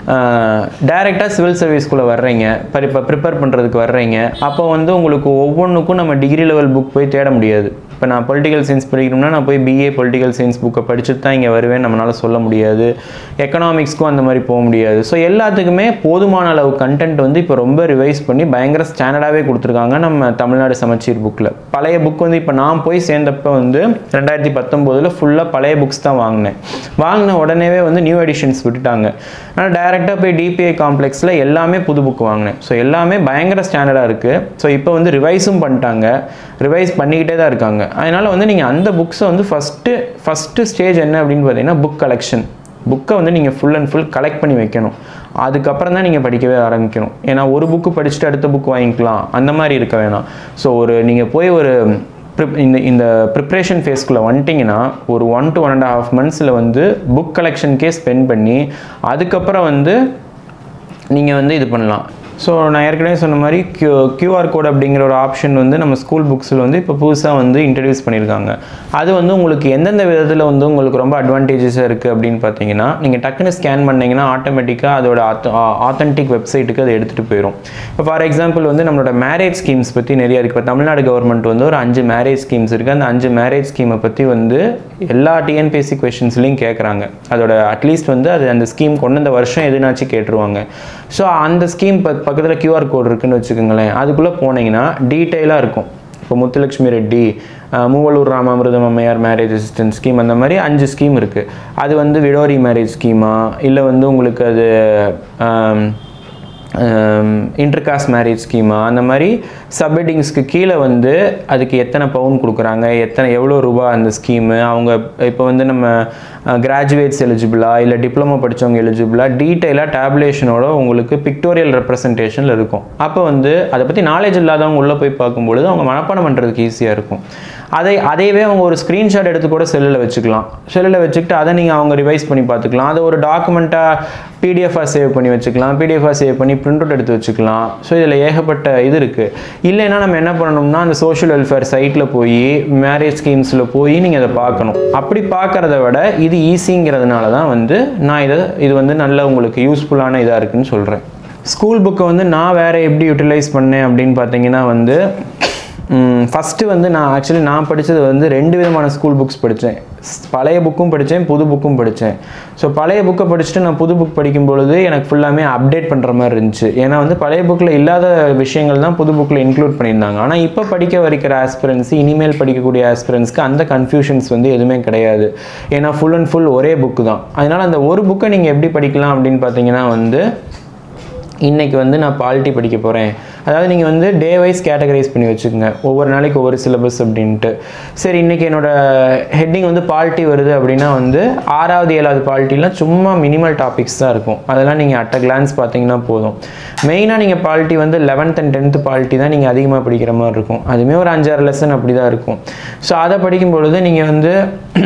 டைரெக்டாக சிவில் சர்வீஸ்குள்ளே வர்றீங்க இப்போ இப்போ ப்ரிப்பேர் பண்ணுறதுக்கு வர்றீங்க அப்போ வந்து உங்களுக்கு ஒவ்வொன்றுக்கும் நம்ம டிகிரி லெவல் புக் போய் தேட முடியாது இப்போ நான் பொலிட்டிக்கல் சயின்ஸ் படிக்கணும்னா நான் போய் பிஏ பொலிட்டிக்கல் சயின்ஸ் புக்கை படிச்சுட்டு தான் இங்கே வருவேன் நம்மளால் சொல்ல முடியாது எக்கனாமிக்ஸ்க்கும் அந்த மாதிரி போக முடியாது ஸோ எல்லாத்துக்குமே போதுமான அளவு கண்டென்ட் வந்து இப்போ ரொம்ப ரிவைஸ் பண்ணி பயங்கர ஸ்டாண்டர்டாகவே கொடுத்துருக்காங்க நம்ம தமிழ்நாடு சமச்சீர் புக்கில் பழைய புக் வந்து இப்போ நான் போய் சேர்ந்தப்ப வந்து ரெண்டாயிரத்தி பத்தொம்போதில் ஃபுல்லாக பழைய புக்ஸ் தான் வாங்கினேன் வாங்கின உடனேவே வந்து நியூ எடிஷன்ஸ் விட்டுட்டாங்க ஆனால் டைரெக்டாக போய் டிபிஐ காம்ப்ளெக்ஸில் எல்லாமே புது புக் வாங்கினேன் ஸோ எல்லாமே பயங்கர ஸ்டாண்டர்டாக இருக்குது ஸோ இப்போ வந்து ரிவைஸும் பண்ணிட்டாங்க ரிவைஸ் பண்ணிக்கிட்டே தான் இருக்காங்க அதனால் வந்து நீங்கள் அந்த புக்ஸை வந்து ஃபஸ்ட்டு ஃபஸ்ட்டு ஸ்டேஜ் என்ன அப்படின்னு பார்த்தீங்கன்னா புக் கலெக்ஷன் புக்கை வந்து நீங்கள் ஃபுல் அண்ட் ஃபுல் கலெக்ட் பண்ணி வைக்கணும் அதுக்கப்புறம் தான் நீங்கள் படிக்கவே ஆரம்பிக்கணும் ஏன்னா ஒரு புக்கு படிச்சுட்டு அடுத்த புக் வாங்கிக்கலாம் அந்த மாதிரி இருக்க வேணாம் ஸோ ஒரு நீங்கள் போய் ஒரு ப்ரிப் இந்த இந்த ப்ரிப்ரேஷன் ஃபேஸ்க்குள்ளே வந்துட்டிங்கன்னா ஒரு one to one and half மந்த்ஸில் வந்து புக் கலெக்ஷனுக்கே ஸ்பெண்ட் பண்ணி அதுக்கப்புறம் வந்து நீங்கள் வந்து இது பண்ணலாம் ஸோ நான் ஏற்கனவே சொன்ன மாதிரி கியூ கியூஆர் கோட் அப்படிங்கிற ஒரு ஆப்ஷன் வந்து நம்ம ஸ்கூல் புக்ஸில் வந்து இப்போ புதுசாக வந்து இன்ட்ரடியூஸ் பண்ணியிருக்காங்க அது வந்து உங்களுக்கு எந்தெந்த விதத்தில் வந்து உங்களுக்கு ரொம்ப அட்வான்டேஜஸாக இருக்குது அப்படின்னு பார்த்தீங்கன்னா நீங்கள் டக்குன்னு ஸ்கேன் பண்ணீங்கன்னா ஆட்டோமேட்டிக்காக அதோட ஆத்தென்டிக் வெப்சைட்டுக்கு அதை எடுத்துகிட்டு போயிடும் இப்போ ஃபார் எக்ஸாம்பிள் வந்து நம்மளோட மேரேஜ் ஸ்கீம்ஸ் பற்றி நிறைய இருக்குது இப்போ தமிழ்நாடு கவர்மெண்ட் வந்து ஒரு அஞ்சு மேரேஜ் ஸ்கீம்ஸ் இருக்குது அந்த அஞ்சு மேரேஜ் ஸ்கீமை பற்றி வந்து எல்லா டிஎன்பிஎஸ்சி கொஷின்ஸ்லையும் கேட்குறாங்க அதோட அட்லீஸ்ட் வந்து அது அந்த ஸ்கீம் கொண்டு வந்த வருஷம் எதுனாச்சும் கேட்டுருவாங்க ஸோ அந்த ஸ்கீம் ப பக்கத்தில் கியூஆர் கோட் இருக்குன்னு வச்சுக்கோங்களேன் அதுக்குள்ளே போனீங்கன்னா டீட்டெயிலாக இருக்கும் இப்போ முத்துலட்சுமி ரெட்டி அஹ், மூவலூர் ராமாமிர்தம் அம்மையார் மேரேஜ் அசிஸ்டன்ட் ஸ்கீம் அந்த மாதிரி அஞ்சு ஸ்கீம் இருக்குது அது வந்து விடோரி மேரேஜ் ஸ்கீமா இல்லை வந்து உங்களுக்கு அது ஆம், இன்டர்காஸ்ட் மேரேஜ் ஸ்கீமா அந்த மாதிரி சப்ஹெட்டிங்ஸ்க்கு கீழே வந்து அதுக்கு எத்தனை பவுன் கொடுக்குறாங்க எத்தனை எவ்வளோ ரூபா அந்த ஸ்கீமு அவங்க இப்போ வந்து நம்ம கிராஜுவேட்ஸ் எலிஜிபிளா இல்லை டிப்ளமோ படித்தவங்க எலிஜிபிளா டீட்டெயிலாக டேப்லேஷனோட உங்களுக்கு பிக்டோரியல் ரெப்ரசன்டேஷனில் இருக்கும் அப்போ வந்து அதை பற்றி நாலேஜ் இல்லாதவங்க உள்ளே போய் பார்க்கும்பொழுது அவங்க மனப்பாடம் பண்ணுறதுக்கு ஈஸியாக இருக்கும் அதை அதையவே அவங்க ஒரு ஸ்க்ரீன்ஷாட் எடுத்து கூட செல்லில் வச்சுக்கலாம் செல்லில் வச்சுக்கிட்டு அதை நீங்கள் அவங்க ரிவைஸ் பண்ணி பார்த்துக்கலாம் அதை ஒரு டாக்குமெண்ட்டாக பிடிஎஃபாக சேவ் பண்ணி வச்சுக்கலாம் பிடிஎஃபாக சேவ் பண்ணி பிரிண்ட் அவுட் எடுத்து வச்சுக்கலாம் ஸோ இதில் ஏகப்பட்ட இது இருக்குது இல்லைன்னா நம்ம என்ன பண்ணணும்னா அந்த சோஷியல் வெல்ஃபேர் சைட்டில் போய் மேரேஜ் ஸ்கீம்ஸில் போய் நீங்கள் அதை பார்க்கணும் அப்படி பார்க்குறத விட இது ஈஸிங்கிறதுனால தான் வந்து நான் இதை இது வந்து நல்ல உங்களுக்கு யூஸ்ஃபுல்லான இதாக இருக்குன்னு சொல்கிறேன் ஸ்கூல் புக்கை வந்து நான் வேறு எப்படி யூட்டிலைஸ் பண்ணேன் அப்படின்னு பார்த்தீங்கன்னா வந்து ஃபஸ்ட்டு வந்து நான் ஆக்சுவலி நான் படித்தது வந்து ரெண்டு விதமான ஸ்கூல் புக்ஸ் படித்தேன் பழைய புக்கும் படித்தேன் புது புக்கும் படித்தேன் ஸோ பழைய புக்கை படிச்சுட்டு நான் புது புக் படிக்கும் பொழுது எனக்கு ஃபுல்லாமே அப்டேட் பண்ணுற மாதிரி இருந்துச்சு ஏன்னா வந்து பழைய புக்கில் இல்லாத விஷயங்கள் தான் புது புக்கில் இன்க்ளூட் பண்ணியிருந்தாங்க ஆனால் இப்போ படிக்க வைக்கிற ஆஸ்பிரன்ஸ் இனிமேல் படிக்கக்கூடிய ஆஸ்பிரன்ஸ்க்கு அந்த கன்ஃபியூஷன்ஸ் வந்து எதுவுமே கிடையாது ஏன்னா ஃபுல் அண்ட் ஃபுல் ஒரே புக்கு தான் அதனால் அந்த ஒரு புக்கை நீங்கள் எப்படி படிக்கலாம் அப்படின்னு பார்த்தீங்கன்னா வந்து இன்னைக்கு வந்து நான் பாலிட்டி படிக்க போகிறேன் அதாவது நீங்கள் வந்து டே வைஸ் கேட்டகரைஸ் பண்ணி வச்சுக்கோங்க ஒவ்வொரு நாளைக்கு ஒவ்வொரு சிலபஸ் அப்படின்ட்டு சரி இன்னைக்கு என்னோட ஹெட்டிங் வந்து பாலிட்டி வருது அப்படின்னா வந்து ஆறாவது ஏழாவது பாலிட்டிலாம் சும்மா மினிமல் டாபிக்ஸ் தான் இருக்கும் அதெல்லாம் நீங்கள் அட் அ கிளான்ஸ் பார்த்தீங்கன்னா போதும் மெயினாக நீங்கள் பாலிட்டி வந்து லெவன்த் அண்ட் டென்த்து பாலிட்டி தான் நீங்கள் அதிகமாக படிக்கிற மாதிரி இருக்கும் அதுவுமே ஒரு அஞ்சாறு லெசன் அப்படி தான் இருக்கும் ஸோ அதை படிக்கும் பொழுது நீங்கள் வந்து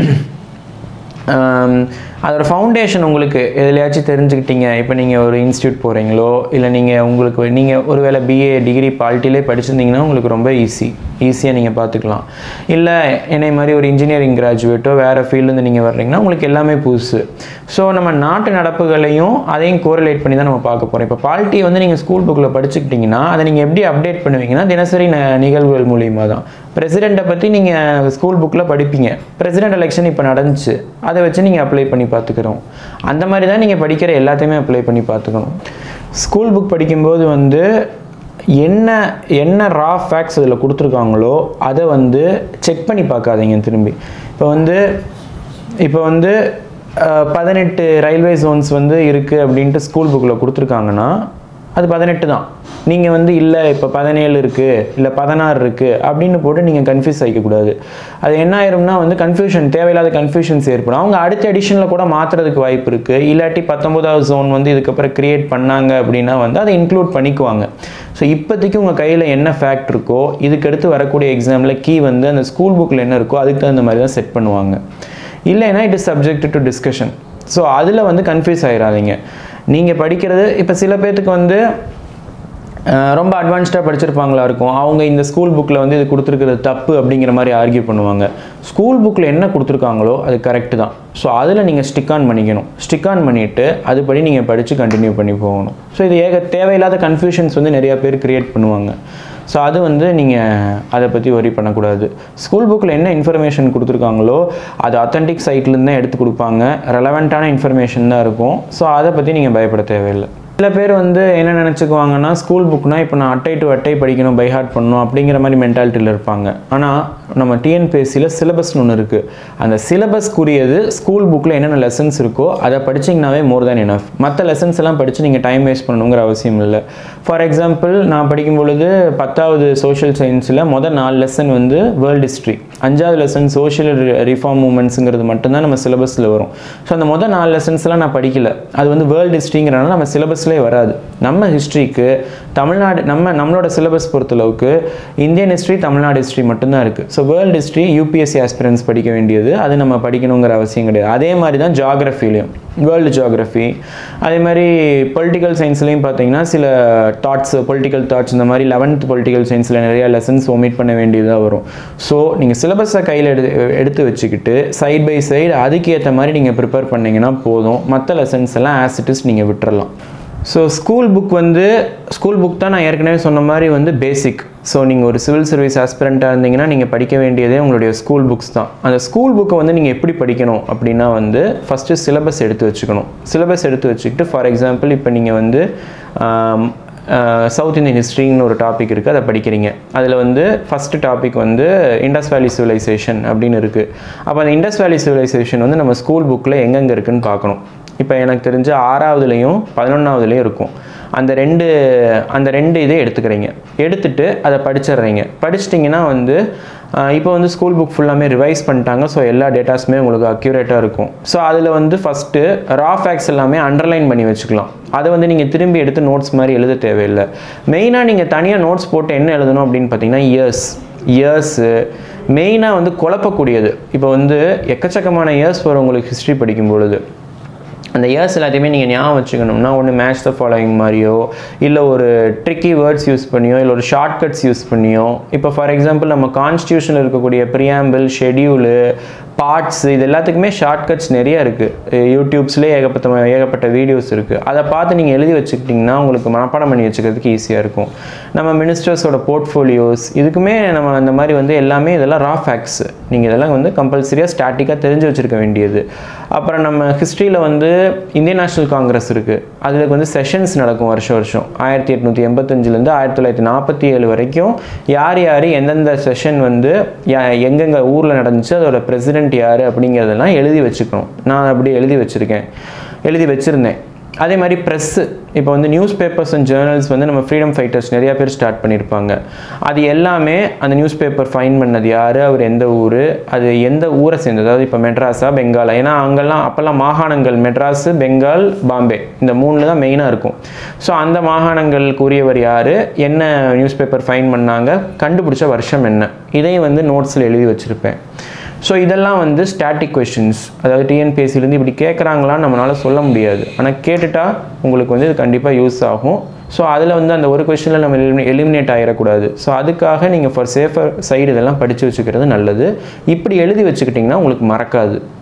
ஆம், அதோட ஃபவுண்டேஷன் உங்களுக்கு எதுலையாச்சும் தெரிஞ்சுக்கிட்டீங்க இப்போ நீங்கள் ஒரு இன்ஸ்டியூட் போகிறீங்களோ இல்லை நீங்கள் உங்களுக்கு நீங்கள் ஒருவேளை பிஏ டிகிரி பாலிட்டிலே படிச்சிருந்தீங்கன்னா உங்களுக்கு ரொம்ப ஈஸி ஈஸியாக நீங்கள் பார்த்துக்கலாம் இல்லை என்னை மாதிரி ஒரு இன்ஜினியரிங் கிராஜுவேட்டோ வேறு ஃபீல்டுலேருந்து நீங்கள் வர்றீங்கன்னா உங்களுக்கு எல்லாமே புதுசு ஸோ நம்ம நாட்டு நடப்புகளையும் அதையும் கோரிலேட் பண்ணி தான் நம்ம பார்க்க போகிறோம் இப்போ பாலிட்டி வந்து நீங்கள் ஸ்கூல் புக்கில் படிச்சுக்கிட்டிங்கன்னா அதை நீங்கள் எப்படி அப்டேட் பண்ணுவீங்கன்னா தினசரி ந- நிகழ்வுகள் மூலியமாக தான் பிரசிடெண்ட்டை பற்றி நீங்கள் ஸ்கூல் புக்கில் படிப்பீங்க பிரசிடெண்ட் எலெக்ஷன் இப்போ நடந்துச்சு அதை வச்சு நீங்கள் அப்ளை பண்ணி பார்த்துக்கிறோம் அந்த மாதிரி தான் நீங்கள் படிக்கிற எல்லாத்தையுமே அப்ளை பண்ணி பார்த்துக்கணும் ஸ்கூல் புக் படிக்கும்போது வந்து என்ன என்ன ரா ஃபேக்ட்ஸ் இதில் கொடுத்துருக்காங்களோ அதை வந்து செக் பண்ணி பார்க்காதீங்க திரும்பி இப்போ வந்து இப்போ வந்து அஹ், பதினெட்டு ரயில்வே ஜோன்ஸ் வந்து இருக்குது அப்படின்ட்டு ஸ்கூல் புக்கில் கொடுத்துருக்காங்கன்னா அது பதினெட்டு தான் நீங்கள் வந்து இல்லை இப்போ பதினேழு இருக்குது இல்லை பதினாறு இருக்குது அப்படின்னு போட்டு நீங்கள் கன்ஃபியூஸ் ஆகிக்கக்கூடாது அது என்ன ஆயிரும்னா வந்து கன்ஃபியூஷன் தேவையில்லாத கன்ஃபியூஷன்ஸ் ஏற்படும் அவங்க அடுத்த எடிஷனில் கூட மாற்றுறதுக்கு வாய்ப்பு இருக்குது இல்லாட்டி பத்தொம்போதாவது ஜோன் வந்து இதுக்கப்புறம் கிரியேட் பண்ணாங்க அப்படின்னா வந்து அதை இன்க்ளூட் பண்ணிக்குவாங்க ஸோ இப்போதைக்கு உங்கள் கையில் என்ன ஃபேக்ட் இருக்கோ இதுக்கடுத்து வரக்கூடிய எக்ஸாமில் கீ வந்து அந்த ஸ்கூல் புக்கில் என்ன இருக்கோ அதுக்கு தகுந்த மாதிரி தான் செட் பண்ணுவாங்க இல்லைன்னா it is subject to discussion so அதில் வந்து கன்ஃபியூஸ் ஆகிடாதீங்க நீங்கள் படிக்கிறது இப்போ சில பேர்த்துக்கு வந்து அஹ், ரொம்ப அட்வான்ஸ்டாக படிச்சிருப்பாங்களா இருக்கும் அவங்க இந்த ஸ்கூல் புக்கில் வந்து இது கொடுத்துருக்கிறது தப்பு அப்படிங்கிற மாதிரி ஆர்கியூ பண்ணுவாங்க ஸ்கூல் புக்கில் என்ன கொடுத்துருக்காங்களோ அது கரெக்டு தான் ஸோ அதில் நீங்கள் ஸ்டிக் ஆன் பண்ணிக்கணும் ஸ்டிக் ஆன் பண்ணிவிட்டு அதுபடி நீங்கள் படித்து கண்டினியூ பண்ணி போகணும் ஸோ இது ஏக தேவையில்லாத கன்ஃபியூஷன்ஸ் வந்து நிறையா பேர் கிரியேட் பண்ணுவாங்க ஸோ அது வந்து நீங்கள் அதை பற்றி worry பண்ணக்கூடாது ஸ்கூல் புக்கில் என்ன இன்ஃபர்மேஷன் கொடுத்துருக்காங்களோ அது அத்தன்டிக் சைட்லேருந்து தான் எடுத்து கொடுப்பாங்க ரெலவெண்ட்டான இன்ஃபர்மேஷன் தான் இருக்கும் ஸோ அதை பற்றி நீங்கள் பயப்பட தேவையில்லை சில பேர் வந்து என்ன நினச்சிக்குவாங்கன்னா ஸ்கூல் புக்னா இப்போ நான் அட்டை டு அட்டை படிக்கணும் பை ஹார்ட் பண்ணணும் அப்படிங்கிற மாதிரி மென்டாலிட்டியில் இருப்பாங்க ஆனால் நம்ம டிஎன்பிஎஸ்சியில் சிலபஸ்னு ஒன்று இருக்குது அந்த சிலபஸ்க்குரியது ஸ்கூல் புக்கில் என்னென்ன லெசன்ஸ் இருக்கோ அதை படிச்சிங்கனாவே மோர் தேன் எனஃப் மற்ற லெசன்ஸ் எல்லாம் படித்து நீங்கள் டைம் வேஸ்ட் பண்ணணுங்கிற அவசியம் இல்லை ஃபார் எக்ஸாம்பிள் நான் படிக்கும் பொழுது பத்தாவது சோஷியல் சயின்ஸில் மொதல் நாலு லெசன் வந்து வேர்ல்டு ஹிஸ்ட்ரி அஞ்சாவது லெசன் சோஷியல் ரிஃபார்ம் மூமெண்ட்ஸுங்கிறது மட்டும்தான் நம்ம சிலபஸில் வரும் ஸோ அந்த மொதல் நாலு லெசன்ஸ்லாம் நான் படிக்கல அது வந்து வேர்ல்டு ஹிஸ்ட்ரிங்கிறனால நம்ம சிலபஸ்லேயே வராது நம்ம ஹிஸ்ட்ரிக்கு தமிழ்நாடு நம்ம நம்மளோட சிலபஸ் பொறுத்தளவுக்கு இந்தியன் ஹிஸ்ட்ரி தமிழ்நாடு ஹிஸ்ட்ரி மட்டும்தான் இருக்குது so world history UPSC aspirants படிக்க வேண்டியது அது நம்ம படிக்கணுங்கிற அவசியம் கிடையாது அதே மாதிரி தான் ஜாகிரஃபிலையும் வேர்ல்டு ஜியாகிரஃபி அதே மாதிரி பொலிட்டிக்கல் சயின்ஸ்லையும் பார்த்தீங்கன்னா சில தாட்ஸ் பொலிட்டிக்கல் தாட்ஸ் இந்த மாதிரி லெவன்த் பொலிட்டிக்கல் சயின்ஸில் நிறைய லெசன்ஸ் ஒமிட் பண்ண வேண்டியதாக வரும் ஸோ நீங்கள் சிலபஸை கையில் எடு எடுத்து வச்சுக்கிட்டு சைட் பை சைடு அதுக்கு ஏற்ற மாதிரி நீங்கள் ப்ரிப்பேர் பண்ணீங்கன்னா போதும் மற்ற லெசன்ஸ் எல்லாம் ஆஸ் இட் இஸ் நீங்கள் விட்டுறலாம் ஸோ ஸ்கூல் புக் வந்து ஸ்கூல் புக் தான் நான் ஏற்கனவே சொன்ன மாதிரி வந்து பேசிக் ஸோ நீங்கள் ஒரு சிவில் சர்வீஸ் ஆஸ்பிரண்ட்டாக இருந்தீங்கன்னா நீங்கள் படிக்க வேண்டியதே உங்களுடைய ஸ்கூல் புக்ஸ் தான் அந்த ஸ்கூல் புக்கை வந்து நீங்கள் எப்படி படிக்கணும் அப்படின்னா வந்து ஃபஸ்ட்டு சிலபஸ் எடுத்து வச்சுக்கணும் சிலபஸ் எடுத்து வச்சுக்கிட்டு ஃபார் எக்ஸாம்பிள் இப்போ நீங்கள் வந்து சவுத் இந்தியன் ஹிஸ்ட்ரின்னு ஒரு டாபிக் இருக்குது அதை படிக்கிறீங்க அதில் வந்து ஃபஸ்ட்டு டாபிக் வந்து இண்டஸ் வேலி சிவிலைசேஷன் அப்படின்னு இருக்குது அப்போ அந்த இண்டஸ் வேலி சிவிலைசேஷன் வந்து நம்ம ஸ்கூல் புக்கில் எங்கெங்கே இருக்குன்னு பார்க்கணும் இப்போ எனக்கு தெரிஞ்ச ஆறாவதுலேயும் பதினொன்றாவதுலேயும் இருக்கும் அந்த ரெண்டு அந்த ரெண்டு இதை எடுத்துக்கிறீங்க எடுத்துட்டு அதை படிச்சிடுறீங்க படிச்சிட்டிங்கன்னா வந்து ஆஹ் இப்போ வந்து ஸ்கூல் புக் ஃபுல்லாமே ரிவைஸ் பண்ணிட்டாங்க ஸோ எல்லா டேட்டாஸுமே உங்களுக்கு அக்யூரேட்டாக இருக்கும் ஸோ அதில் வந்து ஃபஸ்ட்டு ரா ஃபேக்ஸ் எல்லாமே அண்டர்லைன் பண்ணி வச்சுக்கலாம் அதை வந்து நீங்கள் திரும்பி எடுத்து நோட்ஸ் மாதிரி எழுத தேவையில்லை மெயினாக நீங்கள் தனியாக நோட்ஸ் போட்டு என்ன எழுதணும் அப்படின்னு பார்த்தீங்கன்னா இயர்ஸ் இயர்ஸு மெயினாக வந்து குழப்பக்கூடியது இப்போ வந்து எக்கச்சக்கமான இயர்ஸ் வரும் உங்களுக்கு ஹிஸ்ட்ரி படிக்கும் பொழுது அந்த இயர்ஸ் எல்லாத்தையுமே நீங்கள் ஞாபகம் வச்சுக்கணும்னா ஒன்று மேட்ச் த ஃபாலோயிங் மாதிரியோ இல்லை ஒரு ட்ரிக்கி வேர்ட்ஸ் யூஸ் பண்ணியோ இல்லை ஒரு ஷார்ட்கட்ஸ் யூஸ் பண்ணியோ இப்போ ஃபார் எக்ஸாம்பிள் நம்ம கான்ஸ்டியூஷனில் இருக்கக்கூடிய ப்ரியாம்பிள் ஷெடியூலு பார்ட்ஸ் இது எல்லாத்துக்குமே ஷார்ட்கட்ஸ் நிறைய இருக்குது யூடியூப்ஸ்லேயே ஏகப்பட்ட ஏகப்பட்ட வீடியோஸ் இருக்குது அதை பார்த்து நீங்கள் எழுதி வச்சுக்கிட்டிங்கன்னா உங்களுக்கு மனப்பாடம் பண்ணி வச்சுக்கிறதுக்கு ஈஸியாக இருக்கும் நம்ம மினிஸ்டர்ஸோட போர்ட்ஃபோலியோஸ் இதுக்குமே நம்ம அந்த மாதிரி வந்து எல்லாமே இதெல்லாம் ரா ஃபேக்ட்ஸ் நீங்கள் இதெல்லாம் வந்து கம்பல்சரியாக ஸ்டாட்டிக்காக தெரிஞ்சு வச்சுருக்க வேண்டியது அப்புறம் நம்ம ஹிஸ்ட்ரியில் வந்து இந்தியன் நேஷனல் காங்கிரஸ் இருக்குது அதில் வந்து செஷன்ஸ் நடக்கும் வருஷம் வருஷம் ஆயிரத்தி எட்நூற்றி எண்பத்தஞ்சிலேருந்து ஆயிரத்தி தொள்ளாயிரத்தி நாற்பத்தி ஏழு வரைக்கும் யார் யார் எந்தெந்த செஷன் வந்து யா- எங்கெங்க ஊரில் நடந்துச்சு அதோட பிரசிடென்ட் யார் அப்படிங்கிறதெல்லாம் எழுதி வச்சுக்கணும் நான் அப்படி எழுதி வச்சுருக்கேன் எழுதி வச்சுருந்தேன் அதே மாதிரி ப்ரெஸ்ஸு இப்போ வந்து நியூஸ் பேப்பர்ஸ் அண்ட் ஜேர்னல்ஸ் வந்து நம்ம ஃப்ரீடம் ஃபைட்டர்ஸ் நிறையா பேர் ஸ்டார்ட் பண்ணியிருப்பாங்க அது எல்லாமே அந்த நியூஸ் பேப்பர் ஃபைன் பண்ணது யார் அவர் எந்த ஊர் அது எந்த ஊரை சேர்ந்தது அதாவது இப்போ மெட்ராஸா பெங்காலா ஏன்னா அங்கெல்லாம் அப்போல்லாம் மாகாணங்கள் மெட்ராஸு பெங்கால் பாம்பே இந்த மூணில் தான் மெயினாக இருக்கும் ஸோ அந்த மாகாணங்களுக்கு உரியவர் யார் என்ன நியூஸ் பேப்பர் ஃபைன் பண்ணாங்க கண்டுபிடிச்ச வருஷம் என்ன இதையும் வந்து நோட்ஸில் எழுதி வச்சுருப்பேன் ஸோ இதெல்லாம் வந்து ஸ்டாட்டிக் கொஷின்ஸ் அதாவது டிஎன்பிஎஸ்சிலேருந்து இப்படி கேட்குறாங்களான்னு நம்மளால் சொல்ல முடியாது ஆனால் கேட்டுட்டா உங்களுக்கு வந்து இது கண்டிப்பாக யூஸ் ஆகும் ஸோ அதில் வந்து அந்த ஒரு கொஷனில் நம்ம எலிமினேட் ஆகிடக்கூடாது ஸோ அதுக்காக நீங்கள் ஃபார் சேஃபர் சைடு இதெல்லாம் படித்து வச்சுக்கிறது நல்லது இப்படி எழுதி வச்சுக்கிட்டிங்கன்னா உங்களுக்கு மறக்காது